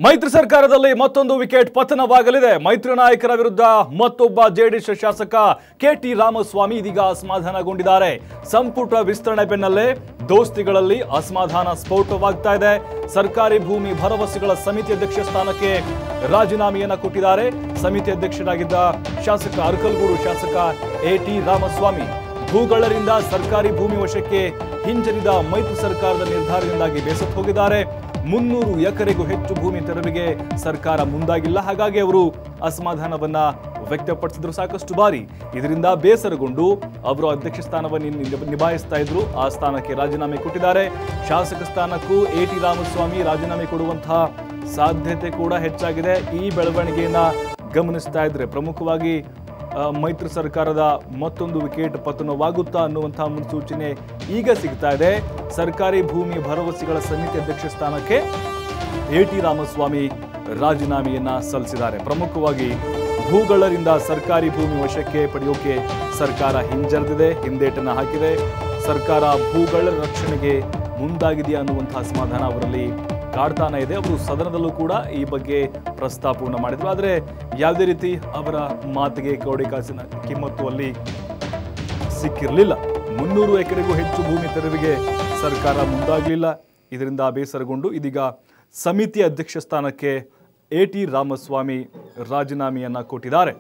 ಮೈತ್ರಿ ಸರ್ಕಾರದಲ್ಲಿ ಮತ್ತೊಂದು ವಿಕೆಟ್ ಪತನವಾಗಲಿದೆ ಮೈತ್ರಿ ನಾಯಕರ ವಿರುದ್ಧ ಮತ್ತೊಬ್ಬ ಜೆಡಿಎಸ್ ಶಾಸಕ ಕೆಟಿ ರಾಮಸ್ವಾಮಿ ಇದೀಗ ಅಸಮಾಧಾನಗೊಂಡಿದ್ದಾರೆ ಸಂಪುಟ ವಿಸ್ತರಣೆ ಬೆನ್ನಲ್ಲೇ ದೋಸ್ತಿಗಳಲ್ಲಿ ಅಸಮಾಧಾನ ಸ್ಫೋಟವಾಗ್ತಾ ಇದೆ ಸರ್ಕಾರಿ ಭೂಮಿ ಭರವಸೆಗಳ ಸಮಿತಿ ಅಧ್ಯಕ್ಷ ಸ್ಥಾನಕ್ಕೆ ರಾಜೀನಾಮೆಯನ್ನ ಕೊಟ್ಟಿದ್ದಾರೆ ಸಮಿತಿ ಅಧ್ಯಕ್ಷರಾಗಿದ್ದ ಶಾಸಕ ಅರ್ಕಲ್ಗೂಡು ಶಾಸಕ ಎ ಟಿ ರಾಮಸ್ವಾಮಿ ಭೂಗಳರಿಂದ ಸರ್ಕಾರಿ ಭೂಮಿ ವಶಕ್ಕೆ ಹಿಂಜರಿದ ಮೈತ್ರಿ ಸರ್ಕಾರದ ನಿರ್ಧಾರದಿಂದಾಗಿ ಬೇಸತ್ತು ಹೋಗಿದ್ದಾರೆ ಮುನ್ನೂರು ಎಕರೆಗೂ ಹೆಚ್ಚು ಭೂಮಿ ತೆರವಿಗೆ ಸರ್ಕಾರ ಮುಂದಾಗಿಲ್ಲ ಹಾಗಾಗಿ ಅವರು ಅಸಮಾಧಾನವನ್ನ ವ್ಯಕ್ತಪಡಿಸಿದ್ರು ಸಾಕಷ್ಟು ಬಾರಿ ಇದರಿಂದ ಬೇಸರಗೊಂಡು ಅವರು ಅಧ್ಯಕ್ಷ ಸ್ಥಾನವನ್ನು ನಿಭ- ನಿಭಾಯಿಸ್ತಾ ಇದ್ರು ಆ ಸ್ಥಾನಕ್ಕೆ ರಾಜೀನಾಮೆ ಕೊಟ್ಟಿದ್ದಾರೆ ಶಾಸಕ ಸ್ಥಾನಕ್ಕೂ ಎ ಟಿ ರಾಮಸ್ವಾಮಿ ರಾಜೀನಾಮೆ ಕೊಡುವಂತಹ ಸಾಧ್ಯತೆ ಕೂಡ ಹೆಚ್ಚಾಗಿದೆ ಈ ಬೆಳವಣಿಗೆಯನ್ನ ಗಮನಿಸ್ತಾ ಇದ್ರೆ ಪ್ರಮುಖವಾಗಿ ಆ, ಮೈತ್ರಿ ಸರ್ಕಾರದ ಮತ್ತೊಂದು ವಿಕೆಟ್ ಪತನವಾಗುತ್ತಾ ಅನ್ನುವಂತಹ ಮುನ್ಸೂಚನೆ ಈಗ ಸಿಗ್ತಾ ಇದೆ ಸರ್ಕಾರಿ ಭೂಮಿ ಭರವಸೆಗಳ ಸಮಿತಿ ಅಧ್ಯಕ್ಷ ಸ್ಥಾನಕ್ಕೆ ಎ ಟಿ ರಾಮಸ್ವಾಮಿ ರಾಜೀನಾಮೆಯನ್ನ ಸಲ್ಲಿಸಿದ್ದಾರೆ ಪ್ರಮುಖವಾಗಿ ಭೂಗಳರಿಂದ ಸರ್ಕಾರಿ ಭೂಮಿ ವಶಕ್ಕೆ ಪಡೆಯೋಕೆ ಸರ್ಕಾರ ಹಿಂಜರಿದಿದೆ ಹಿಂದೇಟನ್ನ ಹಾಕಿದೆ ಸರ್ಕಾರ ಭೂಗಳ ರಕ್ಷಣೆಗೆ ಮುಂದಾಗಿದೆಯಾ ಅನ್ನುವಂತಹ ಅಸಮಾಧಾನ ಅವರಲ್ಲಿ ಕಾಡ್ತಾನೆ ಇದೆ ಅವರು ಸದನದಲ್ಲೂ ಕೂಡ ಈ ಬಗ್ಗೆ ಪ್ರಸ್ತಾಪವನ್ನು ಮಾಡಿದ್ರು ಆದರೆ ಯಾವುದೇ ರೀತಿ ಅವರ ಮಾತಿಗೆ ಕೌಡಿ ಕಾಸಿನ ಕಿಮ್ಮತ್ತು ಅಲ್ಲಿ ಸಿಕ್ಕಿರಲಿಲ್ಲ ಮುನ್ನೂರು ಎಕರೆಗೂ ಹೆಚ್ಚು ಭೂಮಿ ತೆರವಿಗೆ ಸರ್ಕಾರ ಮುಂದಾಗಲಿಲ್ಲ ಇದರಿಂದ ಬೇಸರಗೊಂಡು ಇದೀಗ ಸಮಿತಿ ಅಧ್ಯಕ್ಷ ಸ್ಥಾನಕ್ಕೆ ಎ ಟಿ ರಾಮಸ್ವಾಮಿ ರಾಜೀನಾಮೆಯನ್ನ ಕೊಟ್ಟಿದ್ದಾರೆ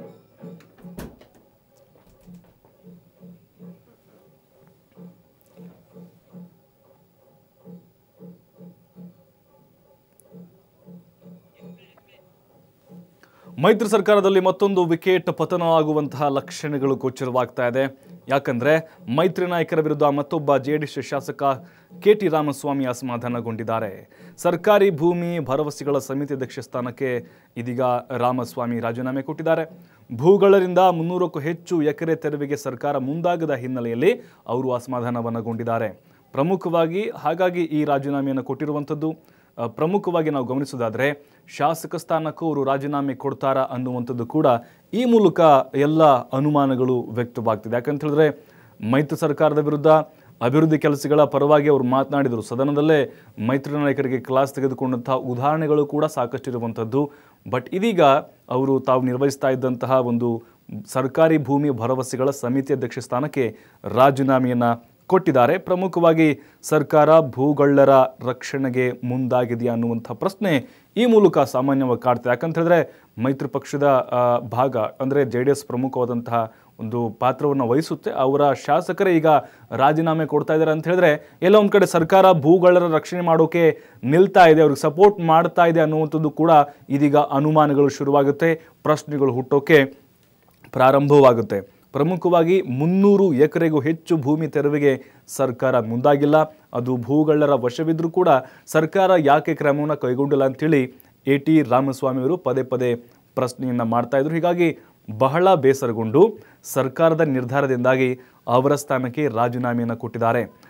ಮೈತ್ರಿ ಸರ್ಕಾರದಲ್ಲಿ ಮತ್ತೊಂದು ವಿಕೆಟ್ ಪತನ ಆಗುವಂತಹ ಲಕ್ಷಣಗಳು ಗೋಚರವಾಗ್ತಾ ಇದೆ ಯಾಕಂದ್ರೆ ಮೈತ್ರಿ ನಾಯಕರ ವಿರುದ್ಧ ಮತ್ತೊಬ್ಬ ಜೆಡಿಎಸ್ ಶಾಸಕ ಕೆ ಟಿ ರಾಮಸ್ವಾಮಿ ಅಸಮಾಧಾನಗೊಂಡಿದ್ದಾರೆ ಸರ್ಕಾರಿ ಭೂಮಿ ಭರವಸೆಗಳ ಸಮಿತಿ ಅಧ್ಯಕ್ಷ ಸ್ಥಾನಕ್ಕೆ ಇದೀಗ ರಾಮಸ್ವಾಮಿ ರಾಜೀನಾಮೆ ಕೊಟ್ಟಿದ್ದಾರೆ ಭೂಗಳರಿಂದ ಮುನ್ನೂರಕ್ಕೂ ಹೆಚ್ಚು ಎಕರೆ ತೆರವಿಗೆ ಸರ್ಕಾರ ಮುಂದಾಗದ ಹಿನ್ನೆಲೆಯಲ್ಲಿ ಅವರು ಅಸಮಾಧಾನವನ್ನಗೊಂಡಿದ್ದಾರೆ ಪ್ರಮುಖವಾಗಿ ಹಾಗಾಗಿ ಈ ರಾಜೀನಾಮೆಯನ್ನು ಕೊಟ್ಟಿರುವಂಥದ್ದು ಆ, ಪ್ರಮುಖವಾಗಿ ನಾವು ಗಮನಿಸೋದಾದ್ರೆ ಶಾಸಕ ಸ್ಥಾನಕ್ಕೂ ಅವರು ರಾಜೀನಾಮೆ ಕೊಡ್ತಾರಾ ಅನ್ನುವಂಥದ್ದು ಕೂಡ ಈ ಮೂಲಕ ಎಲ್ಲ ಅನುಮಾನಗಳು ವ್ಯಕ್ತವಾಗ್ತಿದೆ ಯಾಕಂತ ಹೇಳಿದ್ರೆ ಮೈತ್ರಿ ಸರ್ಕಾರದ ವಿರುದ್ಧ ಅಭಿವೃದ್ಧಿ ಕೆಲಸಗಳ ಪರವಾಗಿ ಅವರು ಮಾತನಾಡಿದರು ಸದನದಲ್ಲೇ ಮೈತ್ರಿ ನಾಯಕರಿಗೆ ಕ್ಲಾಸ್ ತೆಗೆದುಕೊಂಡಂತಹ ಉದಾಹರಣೆಗಳು ಕೂಡ ಸಾಕಷ್ಟು ಇರುವಂಥದ್ದು ಬಟ್ ಇದೀಗ ಅವರು ತಾವು ನಿರ್ವಹಿಸ್ತಾ ಇದ್ದಂತಹ ಒಂದು ಸರ್ಕಾರಿ ಭೂಮಿ ಭರವಸೆಗಳ ಸಮಿತಿ ಅಧ್ಯಕ್ಷ ಸ್ಥಾನಕ್ಕೆ ರಾಜೀನಾಮೆಯನ್ನ ಕೊಟ್ಟಿದ್ದಾರೆ ಪ್ರಮುಖವಾಗಿ ಸರ್ಕಾರ ಭೂಗಳ್ಳರ ರಕ್ಷಣೆಗೆ ಮುಂದಾಗಿದೆಯಾ ಅನ್ನುವಂಥ ಪ್ರಶ್ನೆ ಈ ಮೂಲಕ ಸಾಮಾನ್ಯವಾಗಿ ಕಾಡ್ತದೆ ಯಾಕಂತ ಹೇಳಿದ್ರೆ ಮೈತ್ರಿ ಪಕ್ಷದ ಆ, ಭಾಗ ಅಂದರೆ ಜೆ ಡಿ ಎಸ್ ಪ್ರಮುಖವಾದಂತಹ ಒಂದು ಪಾತ್ರವನ್ನು ವಹಿಸುತ್ತೆ ಅವರ ಶಾಸಕರೇ ಈಗ ರಾಜೀನಾಮೆ ಕೊಡ್ತಾ ಇದ್ದಾರೆ ಅಂತ ಹೇಳಿದ್ರೆ ಎಲ್ಲ ಒಂದು ಕಡೆ ಸರ್ಕಾರ ಭೂಗಳ್ಳರ ರಕ್ಷಣೆ ಮಾಡೋಕೆ ನಿಲ್ತಾ ಇದೆ ಅವ್ರಿಗೆ ಸಪೋರ್ಟ್ ಮಾಡ್ತಾ ಇದೆ ಅನ್ನುವಂಥದ್ದು ಕೂಡ ಇದೀಗ ಅನುಮಾನಗಳು ಶುರುವಾಗುತ್ತೆ ಪ್ರಶ್ನೆಗಳು ಹುಟ್ಟೋಕೆ ಪ್ರಾರಂಭವಾಗುತ್ತೆ ಪ್ರಮುಖವಾಗಿ ಮುನ್ನೂರು ಎಕರೆಗೂ ಹೆಚ್ಚು ಭೂಮಿ ತೆರವಿಗೆ ಸರ್ಕಾರ ಮುಂದಾಗಿಲ್ಲ ಅದು ಭೂಗಳ್ಳರ ವಶವಿದ್ರೂ ಕೂಡ ಸರ್ಕಾರ ಯಾಕೆ ಕ್ರಮವನ್ನು ಕೈಗೊಂಡಿಲ್ಲ ಅಂತೇಳಿ ಎ ಟಿ ರಾಮಸ್ವಾಮಿ ಅವರು ಪದೇ ಪದೇ ಪ್ರಶ್ನೆಯನ್ನು ಮಾಡ್ತಾ ಇದ್ರು ಹೀಗಾಗಿ ಬಹಳ ಬೇಸರಗೊಂಡು ಸರ್ಕಾರದ ನಿರ್ಧಾರದಿಂದಾಗಿ ಅವರ ಸ್ಥಾನಕ್ಕೆ ರಾಜೀನಾಮೆಯನ್ನು ಕೊಟ್ಟಿದ್ದಾರೆ